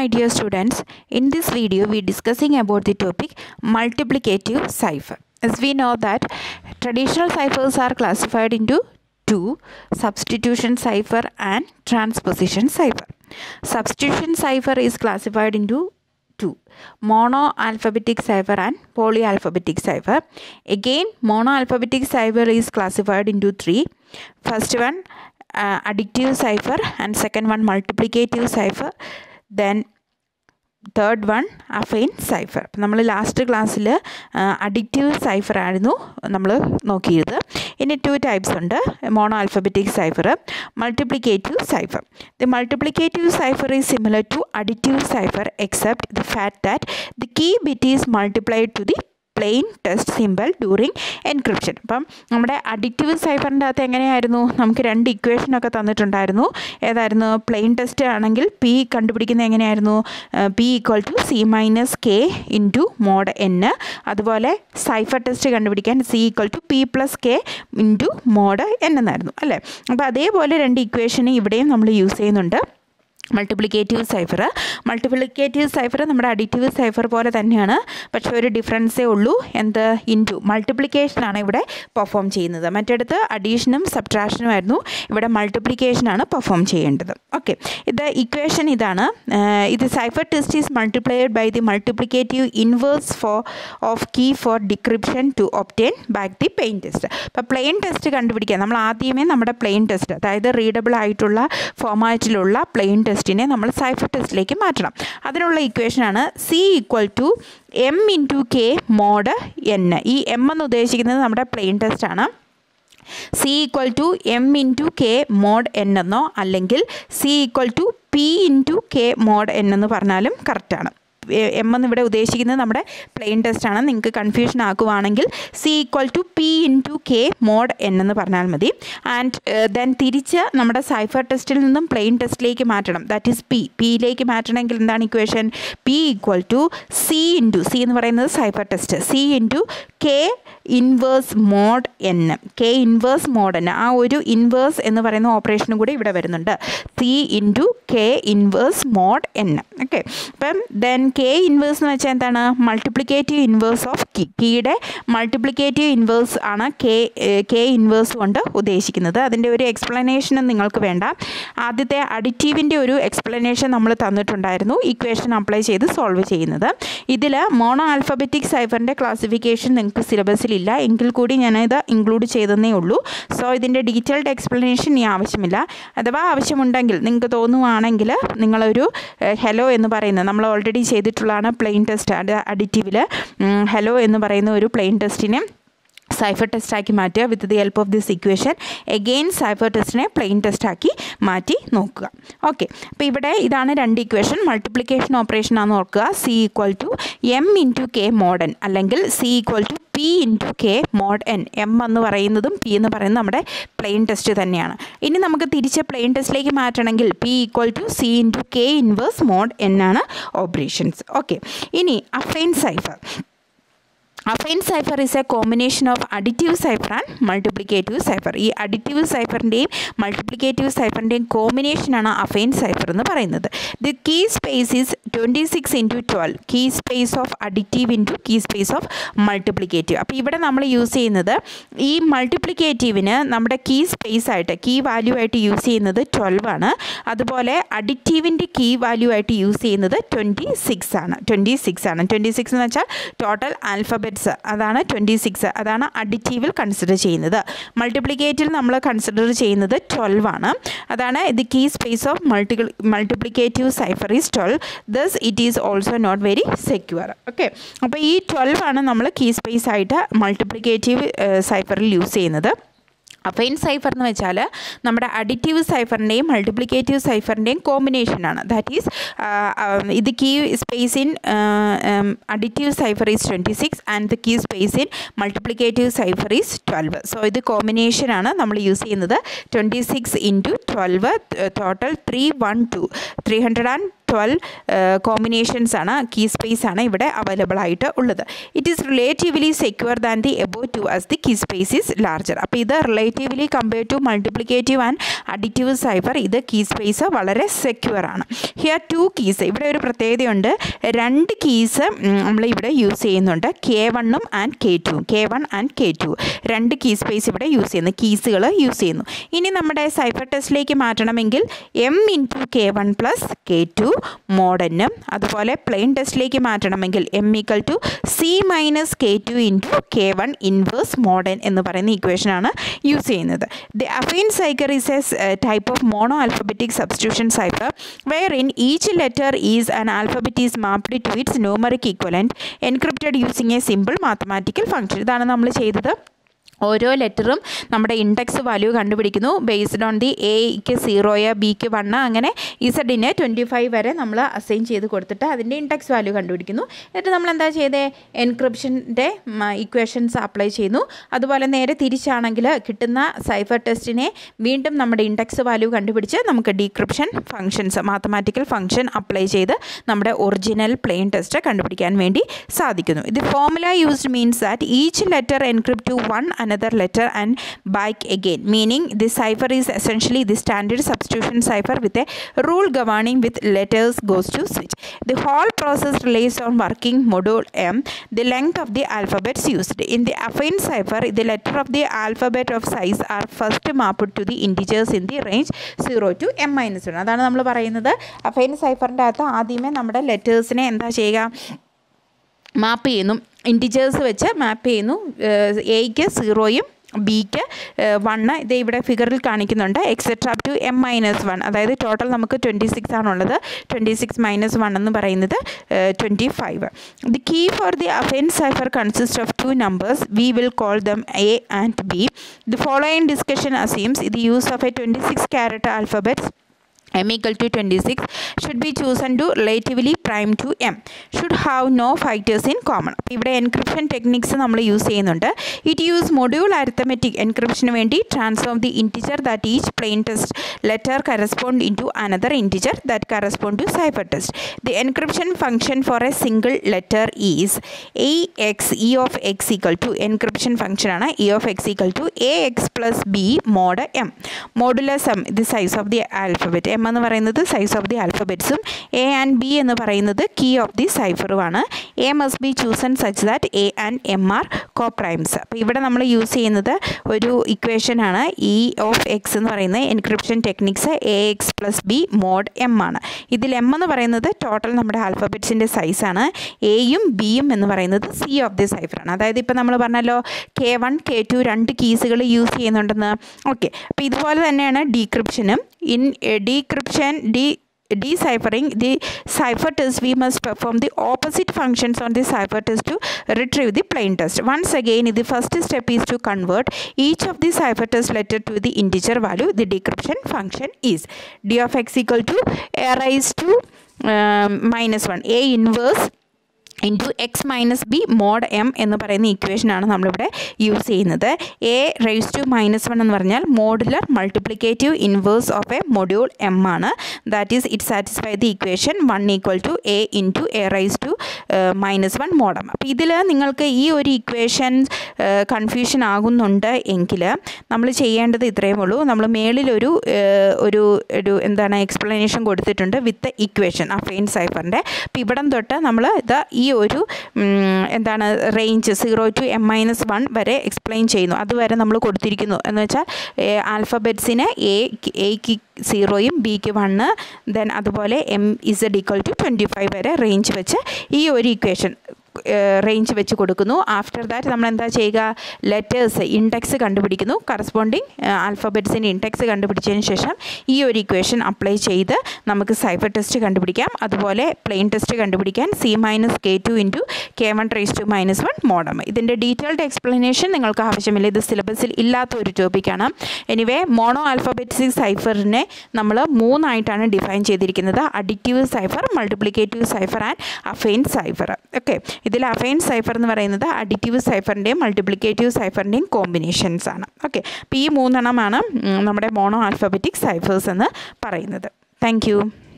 my dear students. In this video, we are discussing about the topic multiplicative cipher. As we know that traditional ciphers are classified into two substitution cipher and transposition cipher. Substitution cipher is classified into two mono alphabetic cipher and polyalphabetic cipher. Again, mono alphabetic cipher is classified into three. First one uh, additive cipher and second one multiplicative cipher then third one affine cipher നമ്മൾ last ക്ലാസ്സിൽ അഡിക്റ്റീവ് cipher ആയിരുന്നു നമ്മൾ നോക്കിയത് ഇനി two types ഉണ്ട് mono alphabetic cipher multiplicative cipher the multiplicative cipher is similar to അഡിക്റ്റീവ് cipher except the fact that the key bit is multiplied to the plain text simple during encryption അപ്പം നമ്മുടെ addictive സൈഫറിൻ്റെ അകത്ത് എങ്ങനെയായിരുന്നു നമുക്ക് രണ്ട് ഇക്വേഷനൊക്കെ തന്നിട്ടുണ്ടായിരുന്നു ഏതായിരുന്നു പ്ലെയിൻ ടെസ്റ്റ് ആണെങ്കിൽ പി കണ്ടുപിടിക്കുന്നത് എങ്ങനെയായിരുന്നു P equal to C minus K into mod N അതുപോലെ സൈഫർ ടെസ്റ്റ് കണ്ടുപിടിക്കാൻ C equal to P plus K into mod N എന്നായിരുന്നു അല്ലേ അപ്പോൾ അതേപോലെ രണ്ട് ഇക്വേഷൻ ഇവിടെയും നമ്മൾ യൂസ് ചെയ്യുന്നുണ്ട് മൾട്ടിപ്ലിക്കേറ്റീവ് സൈഫർ മൾട്ടിപ്ലിക്കേറ്റീവ് സൈഫർ നമ്മുടെ അഡിറ്റീവ് സൈഫർ പോലെ തന്നെയാണ് പക്ഷേ ഒരു ഡിഫറൻസേ ഉള്ളൂ എന്ത് ഇൻറ്റു മൾട്ടിപ്ലിക്കേഷനാണ് ഇവിടെ പെർഫോം ചെയ്യുന്നത് മറ്റടുത്ത് അഡീഷനും സബ്ട്രാക്ഷനും ആയിരുന്നു ഇവിടെ മൾട്ടിപ്ലിക്കേഷനാണ് പെർഫോം ചെയ്യേണ്ടത് ഓക്കെ ഇത് ഇക്വേഷൻ ഇതാണ് ഇത് cipher text is multiplied by the multiplicative inverse for of key for decryption to obtain back the plain text അപ്പോൾ പ്ലെയിൻ ടെസ്റ്റ് കണ്ടുപിടിക്കുക നമ്മൾ ആദ്യമേ നമ്മുടെ പ്ലെയിൻ ടെസ്റ്റ് അതായത് റീഡബിൾ ആയിട്ടുള്ള ഫോമാറ്റിലുള്ള പ്ലെയിൻ ടെസ്റ്റിനെ നമ്മൾ സൈഫർ ടെസ്റ്റിലേക്ക് മാറ്റണം അതിനുള്ള ഇക്വേഷനാണ് C equal to M into K mod N ഈ എം എന്ന് ഉദ്ദേശിക്കുന്നത് നമ്മുടെ പ്ലെയിൻ ടെസ്റ്റാണ് C equal to M into K mod N എന്നോ അല്ലെങ്കിൽ C equal to P into K mod N എന്ന് പറഞ്ഞാലും കറക്റ്റാണ് എം എന്ന് ഇവിടെ ഉദ്ദേശിക്കുന്നത് നമ്മുടെ പ്ലെയിൻ ടെസ്റ്റ് ആണ് നിങ്ങൾക്ക് കൺഫ്യൂഷൻ ആക്കുവാണെങ്കിൽ C equal to P into K mod N എന്ന് പറഞ്ഞാൽ മതി ആൻഡ് ദെൻ തിരിച്ച് നമ്മുടെ സൈഫർ ടെസ്റ്റിൽ നിന്നും പ്ലെയിൻ ടെസ്റ്റിലേക്ക് മാറ്റണം ദാറ്റ് ഈസ് പി പിയിലേക്ക് മാറ്റണമെങ്കിൽ എന്താണ് equation P equal to C into C എന്ന് പറയുന്നത് cipher text C into K inverse mod N K inverse mod N ആ ഒരു ഇൻവേഴ്സ് എന്ന് പറയുന്ന ഓപ്പറേഷനും കൂടി ഇവിടെ വരുന്നുണ്ട് C into K inverse mod N okay അപ്പം ദെൻ കെ ഇൻവേഴ്സ് എന്ന് വെച്ചാൽ എന്താണ് മൾട്ടിപ്ലിക്കേറ്റീവ് ഇൻവേഴ്സ് ഓഫ് കീ കീയുടെ മൾട്ടിപ്ലിക്കേറ്റീവ് ഇൻവേഴ്സ് ആണ് കെ കെ ഇൻവേഴ്സ് കൊണ്ട് ഉദ്ദേശിക്കുന്നത് അതിൻ്റെ ഒരു എക്സ്പ്ലനേഷനും നിങ്ങൾക്ക് വേണ്ട ആദ്യത്തെ അഡിറ്റീവിൻ്റെ ഒരു എക്സ്പ്ലനേഷൻ നമ്മൾ തന്നിട്ടുണ്ടായിരുന്നു ഇക്വേഷൻ അപ്ലൈ ചെയ്ത് സോൾവ് ചെയ്യുന്നത് ഇതിൽ മോണോ ആൽഫബറ്റിക് സൈഫറിൻ്റെ ക്ലാസിഫിക്കേഷൻ നിങ്ങൾക്ക് സിലബസിലില്ല എങ്കിൽ കൂടി ഞാനിത് ഇൻക്ലൂഡ് ചെയ്തതേ ഉള്ളൂ സോ ഇതിൻ്റെ ഡീറ്റെയിൽഡ് എക്സ്പ്ലനേഷൻ ഇനി ആവശ്യമില്ല അഥവാ ആവശ്യമുണ്ടെങ്കിൽ നിങ്ങൾക്ക് തോന്നുവാണെങ്കിൽ നിങ്ങളൊരു ഹെലോ എന്ന് പറയുന്നത് നമ്മൾ ഓൾറെഡി ചെയ്തിട്ടുള്ളതാണ് പ്ലെയിൻ ടെസ്റ്റ് അത് അഡിറ്റീവിൽ ഹെലോ എന്ന് പറയുന്ന ഒരു പ്ലെയിൻ ടെസ്റ്റിനെ സൈഫർ ടെസ്റ്റാക്കി മാറ്റുക with the help of this equation again cipher ടെസ്റ്റിനെ പ്ലെയിൻ ടെസ്റ്റാക്കി മാറ്റി നോക്കുക ഓക്കെ അപ്പോൾ ഇവിടെ ഇതാണ് രണ്ട് ഇക്വേഷൻ മൾട്ടിപ്ലിക്കേഷൻ ഓപ്പറേഷൻ ആണെന്ന് ഓർക്കുക C equal to M into K mod N അല്ലെങ്കിൽ C equal to P into K mod N M എന്ന് പറയുന്നതും പി എന്ന് പറയുന്നത് നമ്മുടെ പ്ലെയിൻ ടെസ്റ്റ് തന്നെയാണ് ഇനി നമുക്ക് തിരിച്ച് പ്ലെയിൻ ടെസ്റ്റിലേക്ക് മാറ്റണമെങ്കിൽ P equal to C into K inverse mod N ആണ് ഓപ്പറേഷൻസ് ഓക്കെ ഇനി affine cipher affine cipher is a combination of additive cipher and multiplicative cipher ഈ അഡിറ്റീവ് സൈഫറിൻ്റെയും മൾട്ടിപ്ലിക്കേറ്റീവ് സൈഫറിൻ്റെയും കോമ്പിനേഷനാണ് അഫൈൻ സൈഫർ എന്ന് പറയുന്നത് the key space is twenty six into twelve key space of additive into key space of multiplicative അപ്പോൾ ഇവിടെ നമ്മൾ use ചെയ്യുന്നത് ഈ മൾട്ടിപ്ലിക്കേറ്റീവിന് നമ്മുടെ കീ സ്പേസ് ആയിട്ട് കീ വാല്യൂ ആയിട്ട് യൂസ് ചെയ്യുന്നത് ട്വൽവ് ആണ് അതുപോലെ അഡിറ്റീവിൻ്റെ കീ വാല്യൂ ആയിട്ട് യൂസ് ചെയ്യുന്നത് ട്വൻറ്റി സിക്സ് ആണ് ട്വൻറ്റി സിക്സ് ആണ് ട്വൻറ്റി സിക്സ് എന്ന് വെച്ചാൽ ടോട്ടൽ ആൽഫബറ്റ് ബിറ്റ്സ് അതാണ് ട്വൻറ്റി സിക്സ് അതാണ് അഡിറ്റീവിൽ കൺസിഡർ ചെയ്യുന്നത് മൾട്ടിപ്ലിക്കേറ്റിൽ നമ്മൾ കൺസിഡർ ചെയ്യുന്നത് ട്വൽവ് ആണ് അതാണ് ഇത് key space of multi multiplicative cipher is twelve thus it is also not very secure okay അപ്പോൾ ഈ ട്വൽവ് ആണ് നമ്മൾ കീ സ്പേസ് ആയിട്ട് മൾട്ടിപ്ലിക്കേറ്റീവ് സൈഫറിൽ യൂസ് ചെയ്യുന്നത് അഫൈൻ സൈഫർ എന്ന് വെച്ചാൽ നമ്മുടെ അഡിറ്റീവ് സൈഫറിൻ്റെയും മൾട്ടിപ്ലിക്കേറ്റീവ് സൈഫറിൻ്റെയും കോമ്പിനേഷനാണ് ദാറ്റ് ഈസ് ഇത് key space in additive cipher is twenty six and the key space in multiplicative cipher is twelve so ഇത് കോമ്പിനേഷനാണ് നമ്മൾ യൂസ് ചെയ്യുന്നത് twenty six into twelve total three one two three hundred and twelve combinations ആണ് key space ആണ് ഇവിടെ available ആയിട്ട് ഉള്ളത് it is relatively secure than the above two as the key space is larger അപ്പോൾ ഇത് relatively compare to multiplicative and additive cipher ഇത് key space വളരെ secure ആണ് ഹിയർ ടു കീസ് ഇവിടെ ഒരു പ്രത്യേകതയുണ്ട് രണ്ട് കീസ് നമ്മൾ ഇവിടെ യൂസ് ചെയ്യുന്നുണ്ട് കെ വണ്ണും and K two K one and K two രണ്ട് കീ സ്പേസ് ഇവിടെ യൂസ് ചെയ്യുന്നു കീസുകൾ യൂസ് ചെയ്യുന്നു ഇനി നമ്മുടെ സൈഫർ ടെസ്റ്റിലേക്ക് മാറ്റണമെങ്കിൽ M into K one plus K two മോഡനും അതുപോലെ പ്ലെയിൻ ടെസ്റ്റിലേക്ക് മാറ്റണമെങ്കിൽ M equal to C minus K two into K one inverse mod N എന്ന് പറയുന്ന ഇക്വേഷനാണ് യൂസ് ചെയ്യുന്നത് the affine cipher is a type of mono alphabetic substitution cipher where in each letter is an alphabet is mapped to its numeric equivalent encrypted using a simple mathematical function ഇതാണ് നമ്മൾ ചെയ്തത് ഓരോ ലെറ്ററും നമ്മുടെ index value കണ്ടുപിടിക്കുന്നു based on the എക്ക് സീറോയ ബിക്ക് വണ്ണ് അങ്ങനെ ഇസഡിന് ട്വൻറ്റി ഫൈവ് വരെ നമ്മൾ അസൈൻ ചെയ്ത് കൊടുത്തിട്ട് അതിൻ്റെ ഇൻഡെക്സ് വാല്യൂ കണ്ടുപിടിക്കുന്നു എന്നിട്ട് നമ്മൾ എന്താ ചെയ്തേ എൻക്രിപ്ഷൻ്റെ ഇക്വേഷൻസ് അപ്ലൈ ചെയ്യുന്നു അതുപോലെ നേരെ തിരിച്ചാണെങ്കിൽ കിട്ടുന്ന സൈഫർ ടെസ്റ്റിനെ വീണ്ടും നമ്മുടെ ഇൻഡെക്സ് വാല്യൂ കണ്ടുപിടിച്ച് നമുക്ക് decryption functions mathematical function apply ചെയ്ത് നമ്മുടെ ഒറിജിനൽ പ്ലെയിൻ ടെസ്റ്റ് കണ്ടുപിടിക്കാൻ വേണ്ടി സാധിക്കുന്നു ഇത് formula used means that each letter encrypt to one another letter and back again meaning this cipher is essentially the standard substitution cipher with a rule governing with letters goes to switch the whole process relies on working module m the length of the alphabets used in the affine cipher the letter of the alphabet of size are first mapped to the integers in the range 0 to m minus 1 അതാണ് നമ്മൾ പറയുന്നത് affine സൈഫറിൻ്റെ അകത്ത് ആദ്യമേ നമ്മുടെ ലെറ്റേഴ്സിനെ എന്താ ചെയ്യുക മാപ്പ് ചെയ്യുന്നു integers വെച്ച് മാപ്പ് ചെയ്യുന്നു എയ്ക്ക് സീറോയും ബിക്ക് വണ്ണ് ഇത് ഇവിടെ ഫിഗറിൽ കാണിക്കുന്നുണ്ട് etcetera up to M minus one അതായത് ടോട്ടൽ നമുക്ക് ട്വൻറ്റി സിക്സ് ആണുള്ളത് ട്വൻറ്റി സിക്സ് മൈനസ് വൺ എന്ന് പറയുന്നത് twenty five the key for the affine cipher consist of two numbers we will call them A and B the following discussion assumes ഇത് use of a twenty six ക്യാരറ്റ് alphabets m equal to 26 should be chosen to relatively prime to m should have no factors in common ഇവിടെ encryption techniques നമ്മൾ use ചെയ്യുന്നുണ്ട് it use module arithmetic എൻക്രിപ്ഷന് വേണ്ടി transform the integer that each plain text letter correspond in to another integer that correspond to cipher text the encryption function for a single letter is a X E of X equal to encryption ഫംഗ്ഷനാണ് E of X equal to A X plus B mod M modulus M the size of the alphabet M എന്ന് പറയുന്നത് size of the ആൽഫബറ്റ്സും A and B എന്ന് പറയുന്നത് key of the സൈഫറുമാണ് A must be chosen such that A and M are co primes അപ്പോൾ ഇവിടെ നമ്മൾ use ചെയ്യുന്നത് ഒരു ഇക്വേഷനാണ് ഇ ഓഫ് എക്സ് എന്ന് പറയുന്നത് encryption techniques A X plus B mod M ആണ് ഇതിൽ എം എന്ന് പറയുന്നത് ടോട്ടൽ നമ്മുടെ ആൽഫബറ്റ്സിൻ്റെ സൈസാണ് എയും ബിയും എന്ന് പറയുന്നത് സി ഓഫ് ദി സൈഫറാണ് അതായത് ഇപ്പോൾ നമ്മൾ പറഞ്ഞല്ലോ കെ വൺ കെ ടു രണ്ട് കീസുകൾ യൂസ് ചെയ്യുന്നുണ്ടെന്ന് ഓക്കെ അപ്പോൾ ഇതുപോലെ തന്നെയാണ് ഡീക്രിപ്ഷനും in decryption D deciphering the cipher test we must perform the opposite functions on the cipher test to retrieve the plain text once again the first step is to convert each of the cipher test letter to the integer value the decryption function is d of x equal to a raised to um, minus 1 a inverse into X minus B mod M എന്ന് പറയുന്ന ഇക്വേഷനാണ് നമ്മളിവിടെ use ചെയ്യുന്നത് A raise to minus one എന്ന് പറഞ്ഞാൽ modular multiplicative inverse of A module M ആണ് that is it satisfy the equation one equal to A into A raise to minus one mod M അപ്പോൾ ഇതിൽ നിങ്ങൾക്ക് ഈ ഒരു ഇക്വേഷൻ കൺഫ്യൂഷൻ ആകുന്നുണ്ട് എങ്കിൽ നമ്മൾ ചെയ്യേണ്ടത് ഇത്രയും ഉള്ളൂ നമ്മൾ മേളിലൊരു ഒരു ഒരു എന്താണ് എക്സ്പ്ലനേഷൻ കൊടുത്തിട്ടുണ്ട് വിത്ത് ഇക്വേഷൻ ആ ഫെയിൻ സൈഫറിൻ്റെ അപ്പോൾ ഇവിടം തൊട്ട് നമ്മൾ ഇത് ഈ ഒരു എന്താണ് range zero to M minus one വരെ എക്സ്പ്ലെയിൻ ചെയ്യുന്നു അതുവരെ നമ്മൾ കൊടുത്തിരിക്കുന്നു എന്ന് വെച്ചാൽ ആൽഫബറ്റ്സിന് എ എക്ക് സീറോയും ബിക്ക് വണ്ണ് ദെൻ അതുപോലെ M Z equal to twenty five വരെ റേഞ്ച് വെച്ച് ഈ ഒരു ഇക്വേഷൻ റേഞ്ച് വെച്ച് കൊടുക്കുന്നു ആഫ്റ്റർ ദാറ്റ് നമ്മൾ എന്താ ചെയ്യുക ലെറ്റേഴ്സ് ഇൻഡെക്സ് കണ്ടുപിടിക്കുന്നു കറസ്പോണ്ടിങ് ആൽഫബറ്റ്സിൻ്റെ ഇൻഡെക്സ് കണ്ടുപിടിച്ചതിന് ശേഷം ഈ ഒരു ഇക്വേഷൻ അപ്ലൈ ചെയ്ത് നമുക്ക് സൈഫർ ടെസ്റ്റ് കണ്ടുപിടിക്കാം അതുപോലെ പ്ലെയിൻ ടെസ്റ്റ് കണ്ടുപിടിക്കാൻ C minus K two into K one raise to minus one മോഡം ഇതിൻ്റെ ഡീറ്റെയിൽഡ് എക്സ്പ്ലനേഷൻ നിങ്ങൾക്ക് ആവശ്യമില്ല ഇത് സിലബസിൽ ഇല്ലാത്ത ഒരു ടോപ്പിക്കാണ് എനിവേ മോണോ ആൽഫബറ്റിക് സൈഫറിനെ നമ്മൾ മൂന്നായിട്ടാണ് ഡിഫൈൻ ചെയ്തിരിക്കുന്നത് അഡിക്റ്റീവ് cipher multiplicative cipher and affine cipher okay ഇതിൽ അഫൈൻ സൈഫർ എന്ന് പറയുന്നത് അഡിറ്റീവ് സൈഫറിൻ്റെയും മൾട്ടിപ്ലിക്കേറ്റീവ് സൈഫറിൻ്റെയും കോമ്പിനേഷൻസ് ആണ് ഓക്കെ അപ്പോൾ ഈ മൂന്നെണ്ണമാണ് നമ്മുടെ മോണോ ആൽഫബറ്റിക് സൈഫേഴ്സ് എന്ന് പറയുന്നത് താങ്ക്